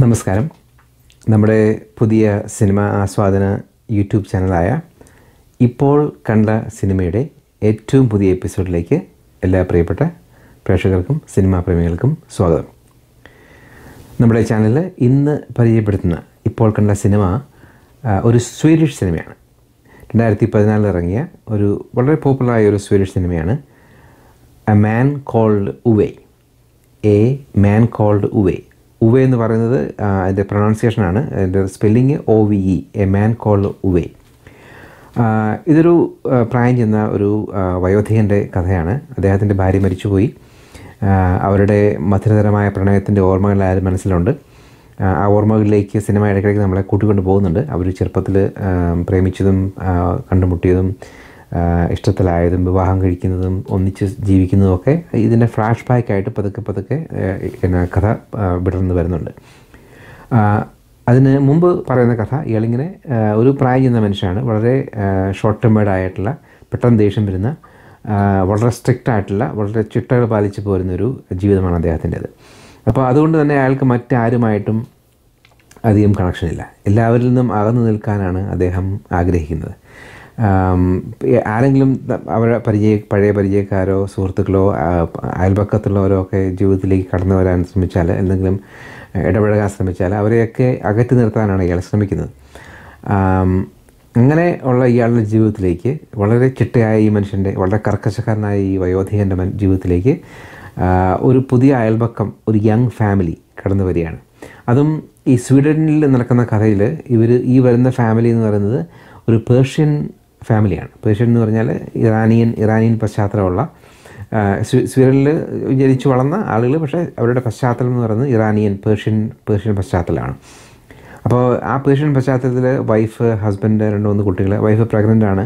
നമസ്കാരം നമ്മുടെ പുതിയ സിനിമ ആസ്വാദന യൂട്യൂബ് ചാനലായ ഇപ്പോൾ കണ്ട സിനിമയുടെ ഏറ്റവും പുതിയ എപ്പിസോഡിലേക്ക് എല്ലാ പ്രിയപ്പെട്ട പ്രേക്ഷകർക്കും സിനിമാ പ്രേമികൾക്കും സ്വാഗതം നമ്മുടെ ചാനലിൽ ഇന്ന് പരിചയപ്പെടുത്തുന്ന ഇപ്പോൾ കണ്ട സിനിമ ആ, ഒരു സ്വീഡിഷ് സിനിമയാണ് രണ്ടായിരത്തി പതിനാലിൽ ഇറങ്ങിയ ഒരു വളരെ പോപ്പുലറായ ഒരു സ്വീഡിഷ് സിനിമയാണ് a man called Ove a man called Ove Ove എന്ന് പറയുന്നത് ആ, അതിൻ്റെ പ്രൊണൗൺസിയേഷനാണ് അതിൻ്റെ spelling O V E a man called Ove ആ, ഇതൊരു ആ, പ്രായം ചെന്ന ഒരു ആ, വയോധികൻ്റെ കഥയാണ് അദ്ദേഹത്തിൻ്റെ ഭാര്യ മരിച്ചുപോയി ആ, അവരുടെ മധുരതരമായ പ്രണയത്തിൻ്റെ ഓർമ്മകൾ ആരും മനസ്സിലുണ്ട് ആ, ആ ഓർമ്മകളിലേക്ക് സിനിമ ഇടയ്ക്കിടയ്ക്ക് നമ്മളെ കൂട്ടിക്കൊണ്ട് പോകുന്നുണ്ട് അവർ ചെറുപ്പത്തിൽ പ്രേമിച്ചതും ആ, കണ്ടുമുട്ടിയതും ആ, ഇഷ്ടത്തിലായതും വിവാഹം കഴിക്കുന്നതും ഒന്നിച്ച് ജീവിക്കുന്നതും ഒക്കെ ഇതിൻ്റെ ഫ്ലാഷ് ബാക്കായിട്ട് പതുക്കെ പതുക്കെ ആ, പിന്നെ കഥ ആ, വിടർന്ന് വരുന്നുണ്ട് ആ, അതിന് മുമ്പ് പറയുന്ന കഥ ഇയാളിങ്ങനെ ആ, ഒരു പ്രായം ചെന്ന മനുഷ്യനാണ് വളരെ ഷോർട്ട് ടേമേഡ് ആയിട്ടുള്ള പെട്ടെന്ന് ദേഷ്യം വരുന്ന ആ, വളരെ സ്ട്രിക്റ്റ് ആയിട്ടുള്ള വളരെ ചിട്ടകൾ പാലിച്ച് പോരുന്നൊരു ജീവിതമാണ് അദ്ദേഹത്തിൻ്റേത് അപ്പോൾ അതുകൊണ്ട് തന്നെ അയാൾക്ക് മറ്റാരുമായിട്ടും അധികം കണക്ഷനില്ല എല്ലാവരിൽ നിന്നും അകന്നു നിൽക്കാനാണ് അദ്ദേഹം ആഗ്രഹിക്കുന്നത് ആം, ആരെങ്കിലും ത- അവരുടെ പരിചയ പഴയ പരിചയക്കാരോ സുഹൃത്തുക്കളോ ആ, അയൽപക്കത്തുള്ളവരോ ഒക്കെ ജീവിതത്തിലേക്ക് കടന്നു വരാൻ ശ്രമിച്ചാൽ എന്തെങ്കിലും ഇടപഴകാൻ ശ്രമിച്ചാൽ അവരെയൊക്കെ അകറ്റി നിർത്താനാണ് ഇയാൾ ശ്രമിക്കുന്നത് ആം, അങ്ങനെ ഉള്ള ഇയാളുടെ ജീവിതത്തിലേക്ക് വളരെ ചിട്ടയായ ഈ മനുഷ്യൻ്റെ വളരെ കർക്കശക്കാരനായ ഈ വയോധികൻ്റെ മൻ ജീവിതത്തിലേക്ക് ആ, ഒരു പുതിയ അയൽപക്കം ഒരു യങ് ഫാമിലി കടന്നു വരികയാണ് അതും ഈ സ്വീഡനിൽ നടക്കുന്ന കഥയിൽ ഇവർ ഈ വരുന്ന ഫാമിലി എന്ന് പറയുന്നത് ഒരു പേർഷ്യൻ ഫാമിലിയാണ് പേർഷ്യൻ എന്ന് പറഞ്ഞാൽ ഇറാനിയൻ ഇറാനിയൻ പശ്ചാത്തലമുള്ള ആ, സ്വീ- സ്വീഡനിൽ ജനിച്ചു വളർന്ന ആളുകൾ പക്ഷേ അവരുടെ പശ്ചാത്തലം എന്ന് പറയുന്നത് ഇറാനിയൻ പേർഷ്യൻ പേർഷ്യൻ പശ്ചാത്തലമാണ് അപ്പോൾ ആ പേർഷ്യൻ പശ്ചാത്തലത്തിൽ വൈഫ് ഹസ്ബൻഡ് രണ്ട് മൂന്ന് കുട്ടികൾ വൈഫ് പ്രഗ്നൻ്റ് ആണ്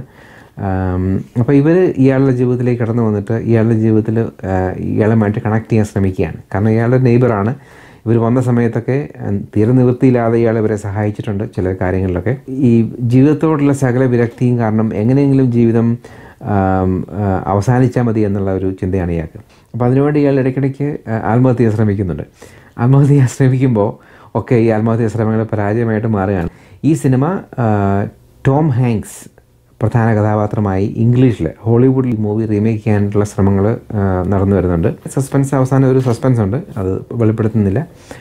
അപ്പോൾ ഇവർ ഇയാളുടെ ജീവിതത്തിലേക്ക് കടന്നു വന്നിട്ട് ഇയാളുടെ ജീവിതത്തിൽ ഇയാളുമായിട്ട് കണക്ട് ചെയ്യാൻ ശ്രമിക്കുകയാണ് കാരണം ഇയാളുടെ നെയ്ബറാണ് ഇവർ വന്ന സമയത്തൊക്കെ ഉം, തീരെ നിവൃത്തിയില്ലാതെ ഇയാൾ ഇവരെ സഹായിച്ചിട്ടുണ്ട് ചില കാര്യങ്ങളിലൊക്കെ ഈ ജീവിതത്തോടുള്ള സകല വിരക്തിയും കാരണം എങ്ങനെയെങ്കിലും ജീവിതം ആം, ആ, അവസാനിച്ചാൽ മതി എന്നുള്ള ഒരു ചിന്തയാണ് ഇയാൾക്ക് അപ്പോൾ അതിനുവേണ്ടി ഇയാൾ ഇടയ്ക്കിടയ്ക്ക് ആ, ആത്മഹത്യ ചെയ്യാൻ ശ്രമിക്കുന്നുണ്ട് ആത്മഹത്യ ചെയ്യാൻ ശ്രമിക്കുമ്പോൾ ഒക്കെ ഈ ആത്മഹത്യ ശ്രമങ്ങൾ പരാജയമായിട്ട് മാറുകയാണ് ഈ സിനിമ ആ, ടോം ഹാങ്ക്സ് പ്രധാന കഥാപാത്രമായി ഇംഗ്ലീഷിൽ ഹോളിവുഡിൽ മൂവി റീമേക്ക് ചെയ്യാനായിട്ടുള്ള ശ്രമങ്ങൾ നടന്നു വരുന്നുണ്ട് സസ്പെൻസ് അവസാനം ഒരു സസ്പെൻസ് ഉണ്ട് അത് വെളിപ്പെടുത്തുന്നില്ല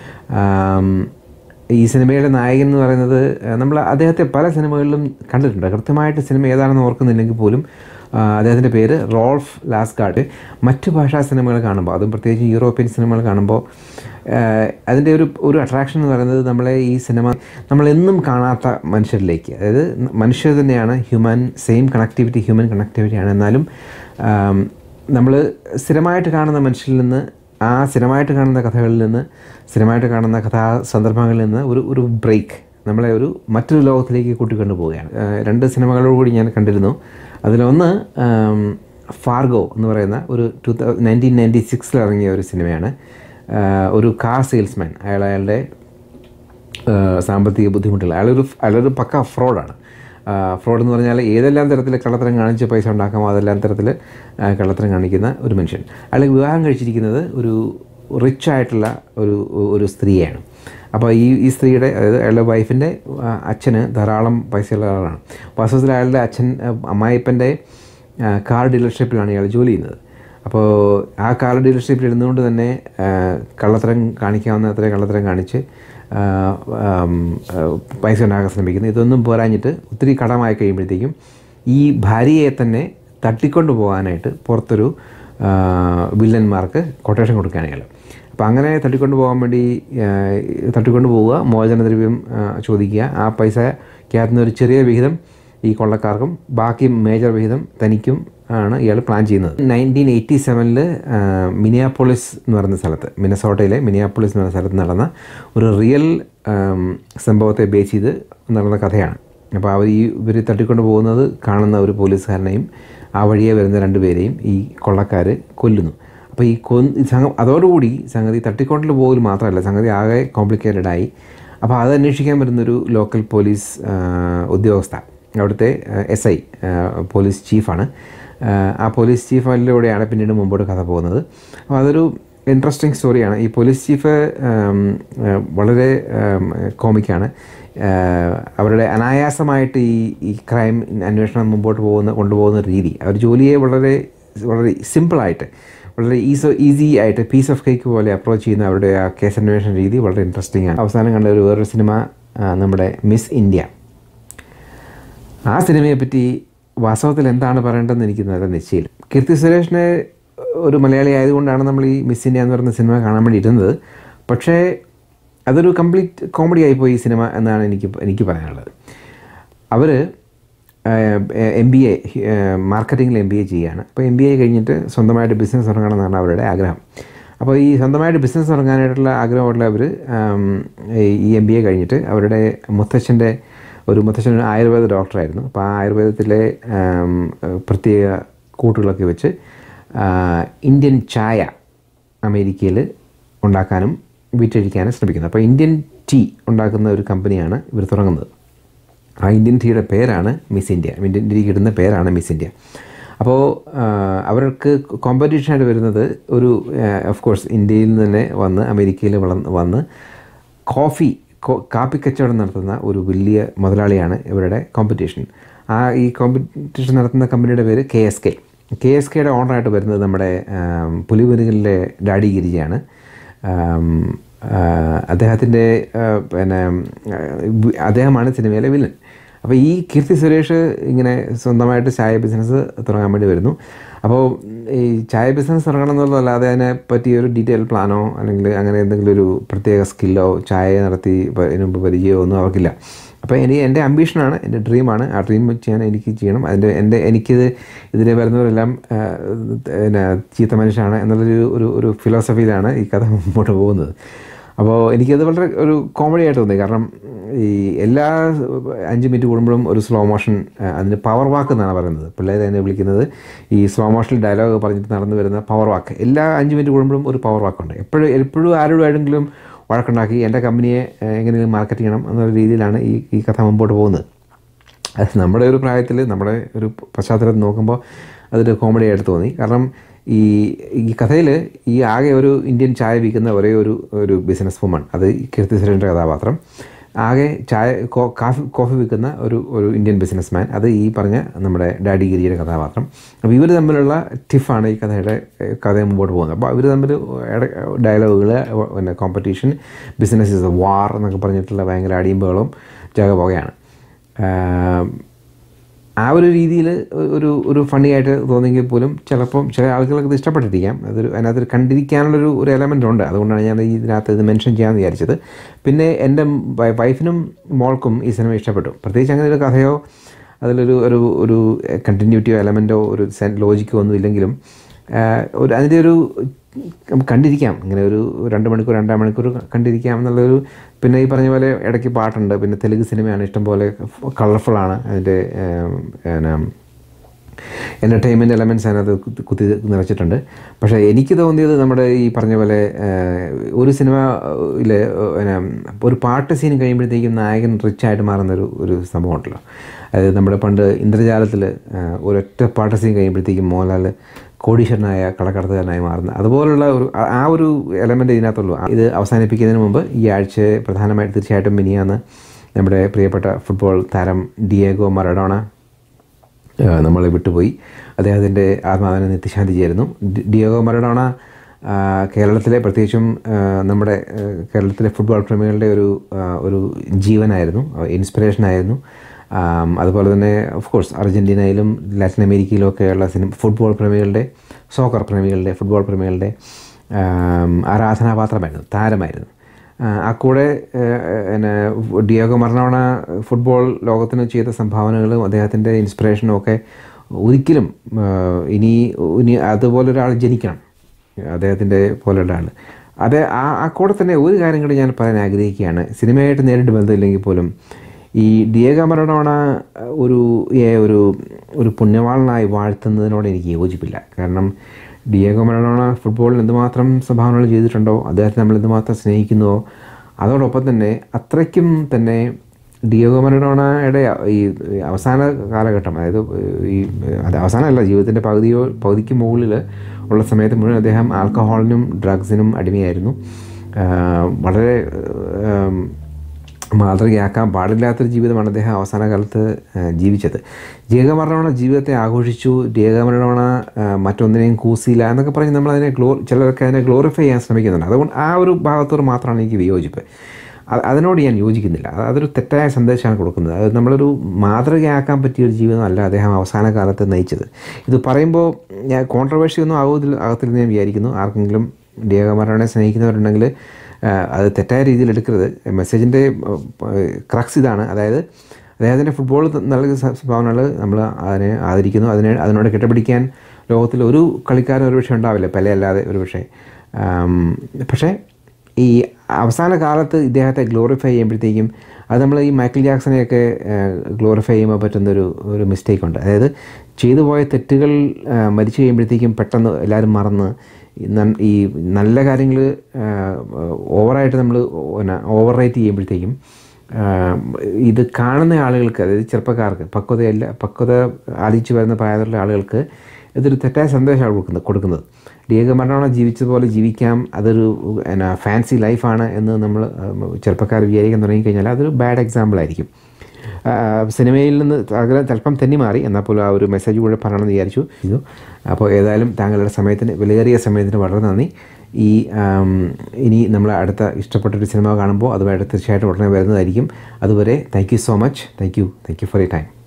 ആം, ഈ സിനിമയുടെ നായകൻ എന്ന് പറയുന്നത് നമ്മൾ അദ്ദേഹത്തെ പല സിനിമകളിലും കണ്ടിട്ടുണ്ട് കൃത്യമായിട്ട് സിനിമ ഏതാണെന്ന് ഓർക്കുന്നില്ലെങ്കിൽ പോലും ആ, അദ്ദേഹത്തിൻ്റെ പേര് റോൾഫ് ലാസ്ഗാർഡ് മറ്റു ഭാഷാ സിനിമകൾ കാണുമ്പോൾ അതും പ്രത്യേകിച്ച് യൂറോപ്യൻ സിനിമകൾ കാണുമ്പോൾ അതിൻ്റെ ഒരു ഒരു അട്രാക്ഷൻ എന്ന് പറയുന്നത് നമ്മളെ ഈ സിനിമ നമ്മളെന്നും കാണാത്ത മനുഷ്യരിലേക്ക് അതായത് മനുഷ്യർ തന്നെയാണ് ഹ്യൂമൻ സെയിം കണക്ടിവിറ്റി ഹ്യൂമൻ കണക്ടിവിറ്റിയാണ് എന്നാലും നമ്മൾ സ്ഥിരമായിട്ട് കാണുന്ന മനുഷ്യരിൽ നിന്ന് ആ സ്ഥിരമായിട്ട് കാണുന്ന കഥകളിൽ നിന്ന് സ്ഥിരമായിട്ട് കാണുന്ന കഥാ സന്ദർഭങ്ങളിൽ നിന്ന് ഒരു ഒരു ബ്രേക്ക് നമ്മളെ ഒരു മറ്റൊരു ലോകത്തിലേക്ക് കൂട്ടിക്കൊണ്ടു പോവുകയാണ് ആ, രണ്ട് സിനിമകളോടുകൂടി ഞാൻ കണ്ടിരുന്നു അതിലൊന്ന് ആം, ഫാർഗോ എന്ന് പറയുന്ന ഒരു ടു നയൻറ്റീൻ നയൻറ്റി സിക്സിൽ ഇറങ്ങിയ ഒരു സിനിമയാണ് ആ, ഒരു കാർ സെയിൽസ്മാൻ അയാൾ അയാളുടെ ആ, സാമ്പത്തിക ബുദ്ധിമുട്ടുകൾ അയാളൊരു അയാളൊരു പക്ക ഫ്രോഡാണ് ഫ്രോഡ് എന്ന് പറഞ്ഞാൽ ഏതെല്ലാം തരത്തിൽ കള്ളത്തരം കാണിച്ച് പൈസ ഉണ്ടാക്കാമോ അതെല്ലാം തരത്തിൽ ആ, കള്ളത്തരം കാണിക്കുന്ന ഒരു മനുഷ്യൻ അയാൾ വിവാഹം കഴിച്ചിരിക്കുന്നത് ഒരു റിച്ച് ആയിട്ടുള്ള ഒരു ഒരു സ്ത്രീയാണ് അപ്പോൾ ഈ ഈ സ്ത്രീയുടെ അതായത് അയാളുടെ വൈഫിൻ്റെ ആ, അച്ഛന് ധാരാളം പൈസയുള്ള ആളാണ് വാസ്തവത്തിൽ അയാളുടെ അച്ഛൻ ആ, അമ്മായിപ്പൻ്റെ ആ, കാർ ഡീലർഷിപ്പിലാണ് ഇയാൾ ജോലി ചെയ്യുന്നത് അപ്പോൾ ആ കാർ ഡീലർഷിപ്പിൽ ഇരുന്നുകൊണ്ട് തന്നെ ആ, കള്ളത്തരം കാണിക്കാവുന്ന അത്ര കള്ളത്തരം കാണിച്ച് ആ, ആം, ആ, പൈസ ഉണ്ടാക്കാൻ ശ്രമിക്കുന്നു ഇതൊന്നും പോരാഞ്ഞിട്ട് ഒത്തിരി കടമായി കഴിയുമ്പോഴത്തേക്കും ഈ ഭാര്യയെ തന്നെ തട്ടിക്കൊണ്ട് പോകാനായിട്ട് പുറത്തൊരു ആ, വില്ലന്മാർക്ക് കൊട്ടേഷൻ കൊടുക്കുകയാണ് ഇയാൾ അപ്പോൾ അങ്ങനെ തട്ടിക്കൊണ്ട് പോകാൻ വേണ്ടി ആ, തട്ടിക്കൊണ്ട് പോവുക മോചനദ്രവ്യം ആ, ചോദിക്കുക ആ പൈസക്കകത്തുനിന്ന് ഒരു ചെറിയ വിഹിതം ഈ കൊള്ളക്കാർക്കും ബാക്കി മേജർ വിഹിതം തനിക്കും ആണ് ഇയാൾ പ്ലാൻ ചെയ്യുന്നത് നയൻറ്റീൻ എയ്റ്റി സെവനിൽ മിനിയാപ്പോളിസ് എന്ന് പറയുന്ന സ്ഥലത്ത് മിനസോട്ടയിലെ മിനിയാപ്പോളിസ് എന്ന് പറയുന്ന സ്ഥലത്ത് നടന്ന ഒരു റിയൽ ആം, സംഭവത്തെ ബേസ് ചെയ്ത് നടന്ന കഥയാണ് അപ്പോൾ അവർ ഈ ഇവർ തട്ടിക്കൊണ്ട് പോകുന്നത് കാണുന്ന ഒരു പോലീസുകാരനെയും ആ വഴിയെ വരുന്ന രണ്ടുപേരെയും ഈ കൊള്ളക്കാർ കൊല്ലുന്നു അപ്പോൾ ഈ കൊ സംഘം അതോടുകൂടി സംഗതി തട്ടിക്കൊണ്ടിൽ പോകൽ മാത്രമല്ല സംഗതി ആകെ കോംപ്ലിക്കേറ്റഡ് ആയി അപ്പോൾ അത് അന്വേഷിക്കാൻ വരുന്നൊരു ലോക്കൽ പോലീസ് ആ, ഉദ്യോഗസ്ഥ അവിടുത്തെ എസ് ഐ പോലീസ് ചീഫാണ് ആ പോലീസ് ചീഫിലൂടെയാണ് പിന്നീട് മുമ്പോട്ട് കഥ പോകുന്നത് അപ്പോൾ അതൊരു ഇൻട്രസ്റ്റിംഗ് സ്റ്റോറിയാണ് ഈ പോലീസ് ചീഫ് ഉം, ഏഹ്, വളരെ കോമിക്കാണ് അവരുടെ അനായാസമായിട്ട് ഈ ഈ ക്രൈം അന്വേഷണം മുമ്പോട്ട് പോകുന്ന കൊണ്ടുപോകുന്ന രീതി അവർ ജോലിയെ വളരെ വളരെ സിമ്പിളായിട്ട് വളരെ ഈസോ ഈസി ആയിട്ട് പീസ് ഓഫ് കേക്ക് പോലെ അപ്രോച്ച് ചെയ്യുന്ന അവരുടെ ആ കേസ് അന്വേഷണ രീതി വളരെ ഇൻട്രസ്റ്റിംഗ് ആണ് അവസാനം കണ്ട ഒരു വേറൊരു സിനിമ ആ, നമ്മുടെ മിസ് ഇന്ത്യ ആ സിനിമയെ പറ്റി വാസ്തവത്തിൽ എന്താണ് പറയേണ്ടതെന്ന് എനിക്ക് നല്ല നിശ്ചയില്ല കീർത്തി സുരേഷിനെ ഒരു മലയാളി ആയതുകൊണ്ടാണ് നമ്മൾ ഈ മിസ് ഇന്ത്യ എന്ന് പറയുന്ന സിനിമ കാണാൻ വേണ്ടി ഇരുന്നത് പക്ഷേ അതൊരു കംപ്ലീറ്റ് കോമഡി ആയിപ്പോയി ഈ സിനിമ എന്നാണ് എനിക്ക് എനിക്ക് പറയാനുള്ളത് അവർ എം ബി എ മാർക്കറ്റിങ്ങിൽ എം ബി എ ചെയ്യുകയാണ് അപ്പോൾ എം ബി എ കഴിഞ്ഞിട്ട് സ്വന്തമായിട്ട് ബിസിനസ് തുടങ്ങണം എന്നാണ് അവരുടെ ആഗ്രഹം അപ്പോൾ ഈ സ്വന്തമായിട്ട് ബിസിനസ് തുടങ്ങാനായിട്ടുള്ള ആഗ്രഹമുള്ള അവർ ഈ എം ബി എ കഴിഞ്ഞിട്ട് അവരുടെ മുത്തച്ഛൻ്റെ ഒരു മുത്തച്ഛൻ ഒരു ആയുർവേദ ഡോക്ടറായിരുന്നു അപ്പോൾ ആ ആയുർവേദത്തിലെ ആം, പ്രത്യേക കൂട്ടുകളൊക്കെ വെച്ച് ആ, ഇന്ത്യൻ ചായ അമേരിക്കയിൽ ഉണ്ടാക്കാനും വിറ്റഴിക്കാനും ശ്രമിക്കുന്നത് അപ്പോൾ ഇന്ത്യൻ ടീ ഉണ്ടാക്കുന്ന ഒരു കമ്പനിയാണ് ഇവർ തുടങ്ങുന്നത് ആ ഇന്ത്യൻ ടീയുടെ പേരാണ് മിസ് ഇന്ത്യ ഇന്ത്യൻ ടീക്ക് ഇടുന്ന പേരാണ് മിസ് ഇന്ത്യ അപ്പോൾ ആ, അവർക്ക് കോമ്പറ്റീഷനായിട്ട് വരുന്നത് ഒരു ഓഫ് കോഴ്സ് ഇന്ത്യയിൽ നിന്ന് തന്നെ വന്ന് അമേരിക്കയിൽ വളർന്ന് വന്ന് കോഫി കോ- കാപ്പി കച്ചവടം നടത്തുന്ന ഒരു വലിയ മുതലാളിയാണ് ഇവരുടെ കോമ്പറ്റീഷൻ ആ ഈ കോമ്പറ്റീഷൻ നടത്തുന്ന കമ്പനിയുടെ പേര് K S K K S കെയുടെ ഓണറായിട്ട് വരുന്നത് നമ്മുടെ ആം, പുലിമുരുകനിലെ ഡാഡി ഗിരിജയാണ് ആം, ആ, അദ്ദേഹത്തിൻ്റെ ആ, പിന്നെ ആ, വി- അദ്ദേഹമാണ് സിനിമയിലെ വില്ലൻ അപ്പോൾ ഈ കീർത്തി സുരേഷ് ഇങ്ങനെ സ്വന്തമായിട്ട് ചായ ബിസിനസ് തുടങ്ങാൻ വേണ്ടി വരുന്നു അപ്പോൾ ഈ ചായ ബിസിനസ് തുടങ്ങണം എന്നുള്ളതല്ലാതെ അതിനെ പറ്റി ഒരു ഡീറ്റെയിൽ പ്ലാനോ അല്ലെങ്കിൽ അങ്ങനെ എന്തെങ്കിലും ഒരു പ്രത്യേക സ്കില്ലോ ചായ നടത്തി പ- ഇതിനു മുമ്പ് പരിചയമോ ഒന്നും അവർക്കില്ല അപ്പോൾ എനിക്ക് എൻ്റെ അംബീഷനാണ് എൻ്റെ ഡ്രീമാണ് ആ ഡ്രീം ചെയ്യാൻ എനിക്ക് ചെയ്യണം അതിൻ്റെ എൻ്റെ എനിക്കിത് ഇതിനെ വരുന്നവരെല്ലാം ആ, പിന്നെ ചീത്ത മനുഷ്യനാണ് എന്നുള്ളൊരു ഒരു ഒരു ഫിലോസഫിയിലാണ് ഈ കഥ മുമ്പോട്ട് പോകുന്നത് അപ്പോൾ എനിക്കത് വളരെ ഒരു കോമഡി ആയിട്ട് തോന്നി കാരണം ഈ എല്ലാ അഞ്ച് മിനിറ്റ് കൂടുമ്പോഴും ഒരു സ്ലോ മോഷൻ അതിന് പവർ വാക്ക് എന്നാണ് പറയുന്നത് പിള്ളേർ തന്നെ വിളിക്കുന്നത് ഈ സ്ലോ മോഷനിൽ ഡയലോഗ് പറഞ്ഞിട്ട് നടന്നു വരുന്ന പവർ വാക്ക് എല്ലാ അഞ്ച് മിനിറ്റ് കൂടുമ്പോഴും ഒരു പവർ വാക്കുണ്ട് എപ്പോഴും എപ്പോഴും ആരോടാണെങ്കിലും വഴക്കുണ്ടാക്കി എൻ്റെ കമ്പനിയെ ഏഹ്, എങ്ങനെയെങ്കിലും മാർക്കറ്റ് ചെയ്യണം എന്നുള്ള രീതിയിലാണ് ഈ ഈ കഥ മുമ്പോട്ട് പോകുന്നത് അത് നമ്മുടെ ഒരു പ്രായത്തിൽ നമ്മുടെ ഒരു പശ്ചാത്തലത്തിൽ നോക്കുമ്പോൾ അതൊരു കോമഡി ആയിട്ട് തോന്നി കാരണം ഈ ഈ കഥയിൽ ഈ ആകെ ഒരു ഇന്ത്യൻ ചായ വിൽക്കുന്ന ഒരേ ഒരു ഒരു ബിസിനസ് വുമൺ അത് ഈ കീർത്തി സുരേഷിൻ്റെ കഥാപാത്രം ആകെ ചായ കോ- കാഫി കോഫി വിൽക്കുന്ന ഒരു ഒരു ഇന്ത്യൻ ബിസിനസ് മാൻ അത് ഈ പറഞ്ഞ നമ്മുടെ ഡാഡി ഗിരിയുടെ കഥാപാത്രം അപ്പോൾ ഇവർ തമ്മിലുള്ള ടിഫാണ് ഈ കഥയുടെ ഏഹ്, കഥ മുമ്പോട്ട് പോകുന്നത് അപ്പോൾ അവർ തമ്മിൽ ഡയലോഗുകൾ പിന്നെ competition business is a war എന്നൊക്കെ പറഞ്ഞിട്ടുള്ള ഭയങ്കര അടിയുമ്പോഴും ജഗ പോകുകയാണ് ആം, ആ ഒരു രീതിയിൽ ഒരു ഒരു ഫണ്ണി ആയിട്ട് തോന്നിയെങ്കിൽ പോലും ചിലപ്പം ചില ആളുകൾക്ക് ഇത് ഇഷ്ടപ്പെട്ടിരിക്കാം അതൊരു അതിനകത്ത് കണ്ടിരിക്കാനുള്ളൊരു ഒരു എലമെൻ്റ് ഉണ്ട് അതുകൊണ്ടാണ് ഞാൻ ഈ ഇതിനകത്ത് ഇത് മെൻഷൻ ചെയ്യാമെന്ന് വിചാരിച്ചത് പിന്നെ എൻ്റെ വൈ- വൈഫിനും മോൾക്കും ഈ സിനിമ ഇഷ്ടപ്പെട്ടു പ്രത്യേകിച്ച് അങ്ങനെ ഒരു കഥയോ അതിലൊരു ഒരു ഒരു കണ്ടിന്യൂറ്റിയോ എലമെൻറ്റോ ഒരു സെൻ ലോജിക്കോ ഒന്നും ഇല്ലെങ്കിലും ആ, ഒരു അതിൻ്റെ ഒരു നമുക്ക് കണ്ടിരിക്കാം ഇങ്ങനെ ഒരു രണ്ട് മണിക്കൂർ രണ്ടാം മണിക്കൂർ കണ്ടിരിക്കാം എന്നുള്ളൊരു പിന്നെ ഈ പറഞ്ഞ പോലെ ഇടയ്ക്ക് പാട്ടുണ്ട് പിന്നെ തെലുങ്ക് സിനിമയാണ് ഇഷ്ടംപോലെ കളർഫുള്ളാണ് അതിൻ്റെ ഏം, പിന്നെ എൻ്റർടൈൻമെൻറ്റ് എലമെൻറ്റ്സ് അതിനകത്ത് കുത്തി- കുത്തി നിറച്ചിട്ടുണ്ട് പക്ഷേ എനിക്ക് തോന്നിയത് നമ്മുടെ ഈ പറഞ്ഞ പോലെ ഏഹ്, ഒരു സിനിമയിൽ പിന്നെ ഒരു പാട്ട് സീൻ കഴിയുമ്പോഴത്തേക്കും നായകൻ റിച്ചായിട്ട് മാറുന്ന ഒരു ഒരു സംഭവം ഉണ്ടല്ലോ അതായത് നമ്മുടെ പണ്ട് ഇന്ദ്രജാലത്തിൽ ഒരൊറ്റ പാട്ട് സീൻ കഴിയുമ്പോഴത്തേക്കും മോഹൻലാൽ കോടീശ്വരനായ കളക്കടത്തുകാരനായി മാറുന്ന അതുപോലുള്ള ഒരു ആ- ആ ഒരു എലമെൻ്റ് ഇതിനകത്തുള്ളൂ ഇത് അവസാനിപ്പിക്കുന്നതിന് മുമ്പ് ഈ ആഴ്ച പ്രധാനമായിട്ട് തീർച്ചയായിട്ടും മിനിയാന്ന് നമ്മുടെ പ്രിയപ്പെട്ട ഫുട്ബോൾ താരം ഡിയേഗോ മറഡോണ ഏഹ് നമ്മളെ വിട്ടുപോയി അദ്ദേഹത്തിൻ്റെ ആത്മാവിനെ നിത്യശാന്തി ചേരുന്നു ഡി- ഡിയോഗോ മറഡോണ ആ, കേരളത്തിലെ പ്രത്യേകിച്ചും ആ, നമ്മുടെ ആ, കേരളത്തിലെ ഫുട്ബോൾ പ്രേമികളുടെ ഒരു ആ, ഒരു ജീവനായിരുന്നു ഇൻസ്പിറേഷനായിരുന്നു ആം, അതുപോലെ തന്നെ ഓഫ് കോഴ്സ് അർജൻറ്റീനയിലും ലാറ്റിൻ അമേരിക്കയിലും ഒക്കെയുള്ള സിനിമ ഫുട്ബോൾ പ്രേമികളുടെ സോക്കർ പ്രേമികളുടെ ഫുട്ബോൾ പ്രേമികളുടെ ആം, ആരാധനാപാത്രമായിരുന്നു താരമായിരുന്നു ആ, ആ കൂടെ പിന്നെ ഡിയോഗോ മറണോണ ഫുട്ബോൾ ലോകത്തിന് ചെയ്ത സംഭാവനകളും അദ്ദേഹത്തിൻ്റെ ഇൻസ്പിറേഷനും ഒക്കെ ഒരിക്കലും ആ, ഇനി ഇനി അതുപോലെ ഒരാൾ ജനിക്കണം അദ്ദേഹത്തിൻ്റെ പോലെയുള്ള ആൾ അത് ആ ആ കൂടെ തന്നെ ഒരു കാര്യം കൂടി ഞാൻ പറയാൻ ആഗ്രഹിക്കുകയാണ് സിനിമയായിട്ട് നേരിട്ട് ബന്ധമില്ലെങ്കിൽ പോലും ഈ ഡിയേഗോ മറഡോണ ഒരു ഏ, ഒരു ഒരു പുണ്യവാളനായി വാഴ്ത്തുന്നതിനോട് എനിക്ക് യോജിപ്പില്ല കാരണം ഡിയേഗോ മറഡോണ ഫുട്ബോളിൽ എന്തുമാത്രം സംഭാവനകൾ ചെയ്തിട്ടുണ്ടോ അദ്ദേഹത്തെ നമ്മൾ എന്തുമാത്രം സ്നേഹിക്കുന്നുവോ അതോടൊപ്പം തന്നെ അത്രയ്ക്കും തന്നെ ഡിയോഗോ മറഡോണയുടെ ഈ അവസാന കാലഘട്ടം അതായത് ഈ അത് അവസാനമല്ല ജീവിതത്തിൻ്റെ പകുതിയോ പകുതിക്ക് മുകളിൽ ഉള്ള സമയത്ത് മുഴുവൻ അദ്ദേഹം ആൽക്കഹോളിനും ഡ്രഗ്സിനും അടിമയായിരുന്നു ആ, വളരെ ആം, മാതൃകയാക്കാൻ പാടില്ലാത്തൊരു ജീവിതമാണ് അദ്ദേഹം അവസാന കാലത്ത് ആ, ജീവിച്ചത് ഡിയേഗോ മറഡോണ ജീവിതത്തെ ആഘോഷിച്ചു ഡിയേഗോ മറഡോണ ആ, മറ്റൊന്നിനെയും കൂസിയില്ല എന്നൊക്കെ പറഞ്ഞ് നമ്മൾ അതിനെ ഗ്ലോ ചിലരൊക്കെ അതിനെ ഗ്ലോറിഫൈ ചെയ്യാൻ ശ്രമിക്കുന്നുണ്ട് അതുകൊണ്ട് ആ ഒരു ഭാഗത്തോട് മാത്രമാണ് എനിക്ക് വിയോജിപ്പ് അ- അതിനോട് ഞാൻ യോജിക്കുന്നില്ല അത് അതൊരു തെറ്റായ സന്ദേശമാണ് കൊടുക്കുന്നത് അത് നമ്മളൊരു മാതൃകയാക്കാൻ പറ്റിയ ഒരു ജീവിതമല്ല അദ്ദേഹം അവസാന കാലത്ത് നയിച്ചത് ഇത് പറയുമ്പോൾ ഞാൻ കോൺട്രവേഴ്സി ഒന്നും ആകത്തില്ല ആകത്തില്ലെന്ന് ഞാൻ വിചാരിക്കുന്നു ആർക്കെങ്കിലും ഡിയേഗോ മറഡോണയെ സ്നേഹിക്കുന്നവരുണ്ടെങ്കിൽ ആ, അത് തെറ്റായ രീതിയിൽ എടുക്കരുത് മെസ്സേജിൻ്റെ ക്രക്സ് ഇതാണ് അതായത് അദ്ദേഹത്തിൻ്റെ ഫുട്ബോൾ നൽകിയ സ- സംഭാവനകൾ നമ്മൾ അതിനെ ആദരിക്കുന്നു അതിനെ അതിനോട് കെട്ടിപ്പിടിക്കാൻ ലോകത്തിൽ ഒരു കളിക്കാരൻ ഒരു പക്ഷേ ഉണ്ടാവില്ല പെലയല്ലാതെ ഒരു പക്ഷേ ആം, പക്ഷേ ഈ അവസാന കാലത്ത് ഇദ്ദേഹത്തെ ഗ്ലോറിഫൈ ചെയ്യുമ്പോഴത്തേക്കും അത് നമ്മൾ ഈ മൈക്കിൾ ജാക്സനെയൊക്കെ ഗ്ലോറിഫൈ ചെയ്യുമ്പോൾ പറ്റുന്നൊരു ഒരു മിസ്റ്റേക്ക് ഉണ്ട് അതായത് ചെയ്തു പോയ തെറ്റുകൾ ആ, മരിച്ചു കഴിയുമ്പോഴത്തേക്കും പെട്ടെന്ന് എല്ലാവരും മറന്ന് ഈ നൻ- ഈ നല്ല കാര്യങ്ങൾ ഓവറായിട്ട് നമ്മൾ ഓവർ റേറ്റ് ചെയ്യുമ്പോഴത്തേക്കും ആ, ഇത് കാണുന്ന ആളുകൾക്ക് അതായത് ചെറുപ്പക്കാർക്ക് പക്വതയല്ല പക്വത ആദിച്ചു വരുന്ന പ്രായത്തിലുള്ള ആളുകൾക്ക് ഇതൊരു തെറ്റായ സന്ദേശമാണ് കൊടുക്കുന്നത് കൊടുക്കുന്നത് ഡിയേഗോ മറഡോണ ജീവിച്ചതുപോലെ ജീവിക്കാം അതൊരു എന്നാ ഫാൻസി ലൈഫാണ് എന്ന് നമ്മൾ ചെറുപ്പക്കാർ വിചാരിക്കാൻ തുടങ്ങിക്കഴിഞ്ഞാൽ അതൊരു ബാഡ് എക്സാമ്പിൾ ആയിരിക്കും ആ, സിനിമയിൽ നിന്ന് അകലെ തൽപ്പം തെന്നി മാറി എന്നാൽ പോലും ആ ഒരു മെസ്സേജ് കൂടെ പറയണമെന്ന് വിചാരിച്ചു ഇത് അപ്പോൾ ഏതായാലും താങ്കളുടെ സമയത്തിന് വിലയേറിയ സമയത്തിന് വളരെ നന്ദി ഈ ആം, ഇനി നമ്മൾ അടുത്ത ഇഷ്ടപ്പെട്ടൊരു സിനിമ കാണുമ്പോൾ അതുമായിട്ട് തീർച്ചയായിട്ടും ഉടനെ വരുന്നതായിരിക്കും അതുവരെ thank you so much thank you thank you for your time